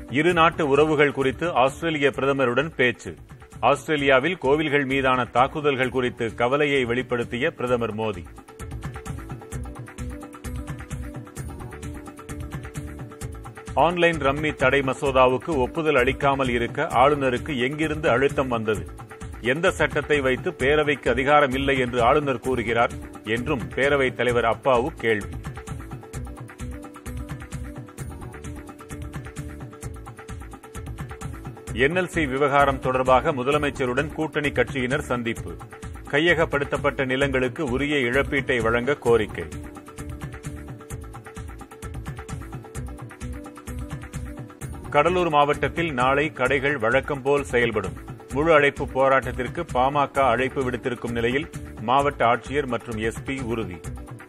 இரு நாட்டு உறவுகள் குறித்து ஆஸ்திரேலிய பிரதமருடன் பேச்சு ஆஸ்திரேலியாவில் கோவில்கள் மீதான தாக்குதல்கள் குறித்து கவலையை வெளிப்படுத்திய பிரதமர் மோடி ஆன்லைன் ரம்மி தடை மசோதாவுக்கு ஒப்புதல் அளிக்காமல் இருக்க ஆளுநருக்கு எங்கிருந்து அழுத்தம் வந்தது எந்த சட்டத்தை வைத்து பேரவைக்கு அதிகாரம் இல்லை என்று ஆளுநர் கூறுகிறார் என்றும் பேரவைத் தலைவர் அப்பாவு கேள்வி என்எல்சி விவகாரம் தொடர்பாக முதலமைச்சருடன் கூட்டணி கட்சியினர் சந்திப்பு கையகப்படுத்தப்பட்ட நிலங்களுக்கு உரிய இழப்பீட்டை வழங்க கோரிக்கை கடலூர் மாவட்டத்தில் நாளை கடைகள் வழக்கம் போல் செயல்படும் முழு அழைப்பு போராட்டத்திற்கு பாமக அழைப்பு விடுத்திருக்கும் நிலையில் மாவட்ட ஆட்சியர் மற்றும் எஸ்பி உறுதி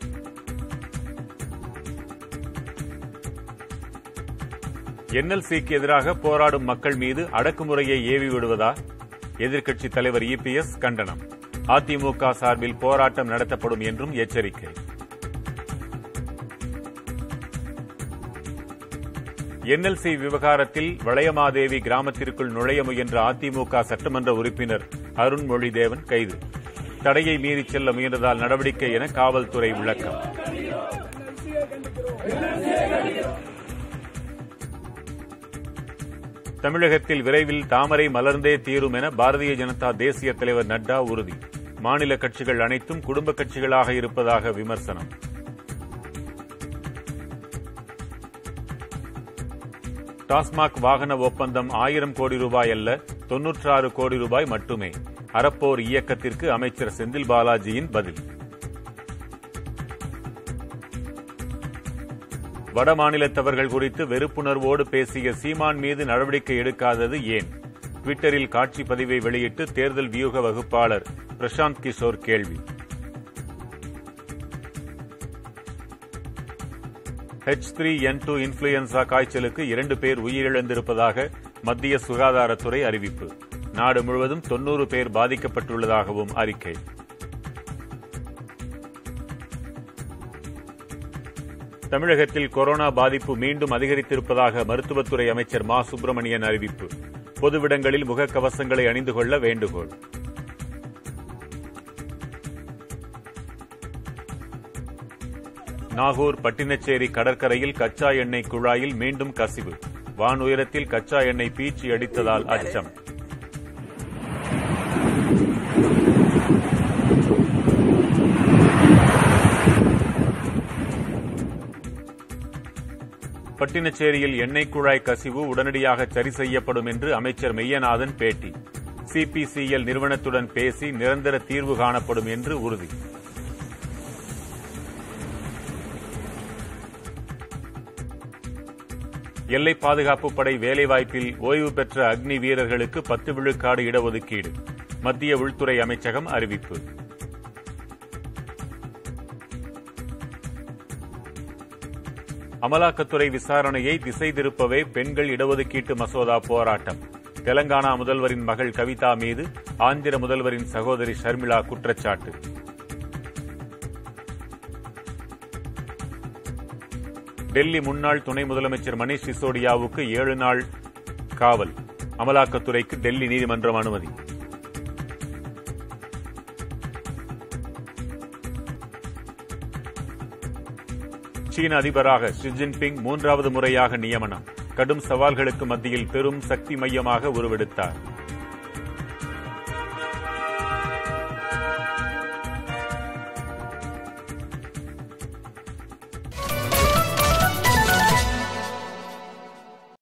என்எல்சிக்கு எதிராக போராடும் மக்கள் மீது அடக்குமுறையை ஏவி விடுவதா எதிர்க்கட்சித் தலைவர் இபிஎஸ் கண்டனம் அதிமுக சார்பில் போராட்டம் நடத்தப்படும் என்றும் எச்சரிக்கை என்எல்சி விவகாரத்தில் வளையமாதேவி கிராமத்திற்குள் நுழைய முயன்ற அதிமுக சட்டமன்ற உறுப்பினர் அருண்மொழிதேவன் கைது தடையை மீறிச் செல்ல முயன்றதால் நடவடிக்கை என காவல்துறை விளக்கம் தமிழகத்தில் விரைவில் தாமரை மலர்ந்தே தீரும் என பாரதிய ஜனதா தேசிய தலைவர் நட்டா உறுதி மாநில கட்சிகள் அனைத்தும் குடும்ப கட்சிகளாக இருப்பதாக விமர்சனம் டாஸ்மாக் வாகன ஒப்பந்தம் ஆயிரம் கோடி ரூபாய் அல்ல தொன்னூற்றாறு கோடி ரூபாய் மட்டுமே அறப்போர் இயக்கத்திற்கு அமைச்சர் செந்தில் பாலாஜியின் பதில் வட மாநிலத்தவர்கள் குறித்து வெறுப்புணர்வோடு பேசிய சீமான் மீது நடவடிக்கை எடுக்காதது ஏன் டுவிட்டரில் காட்சி பதிவை வெளியிட்டு தேர்தல் வியூக வகுப்பாளர் பிரசாந்த் கிஷோர் கேள்வி ஹெச் த்ரீ என் டூ இன்ஃபுளுயன்சா காய்ச்சலுக்கு இரண்டு பேர் உயிரிழந்திருப்பதாக மத்திய சுகாதாரத்துறை அறிவிப்பு நாடு முழுவதும் தொன்னூறு பேர் பாதிக்கப்பட்டுள்ளதாகவும் அறிக்கை தமிழகத்தில் கொரோனா பாதிப்பு மீண்டும் அதிகரித்திருப்பதாக மருத்துவத்துறை அமைச்சர் மா சுப்பிரமணியன் அறிவிப்பு பொதுவிடங்களில் முகக்கவசங்களை அணிந்து கொள்ள வேண்டுகோள் நாகூர் பட்டினச்சேரி கடற்கரையில் கச்சா எண்ணெய் குழாயில் மீண்டும் கசிவு வான் உயரத்தில் கச்சா எண்ணெய் பீச்சி அடித்ததால் அச்சம் பட்டினச்சேரியில் எண்ணெய் குழாய் கசிவு உடனடியாக சரி செய்யப்படும் என்று அமைச்சர் மெய்யநாதன் பேட்டி சிபிசிஎல் நிறுவனத்துடன் பேசி நிரந்தர தீர்வு காணப்படும் என்று உறுதி எல்லை பாதுகாப்பு படை வேலைவாய்ப்பில் ஓய்வு பெற்ற அக்னி வீரர்களுக்கு பத்து விழுக்காடு இடஒதுக்கீடு மத்திய உள்துறை அமைச்சகம் அறிவிப்பு அமலாக்கத்துறை விசாரணையை திசை திருப்பவே பெண்கள் இடஒதுக்கீட்டு மசோதா போராட்டம் தெலங்கானா முதல்வரின் மகள் கவிதா மீது ஆந்திர முதல்வரின் சகோதரி ஷர்மிளா குற்றச்சாட்டு டெல்லி முன்னாள் துணை முதலமைச்சர் மணீஷ் சிசோடியாவுக்கு ஏழு நாள் காவல் அமலாக்கத்துறைக்கு டெல்லி நீதிமன்றம் அனுமதி சீன அதிபராக ஷி ஜின்பிங் மூன்றாவது முறையாக நியமனம் கடும் சவால்களுக்கு மத்தியில் பெரும் சக்தி மையமாக உருவெடுத்தார்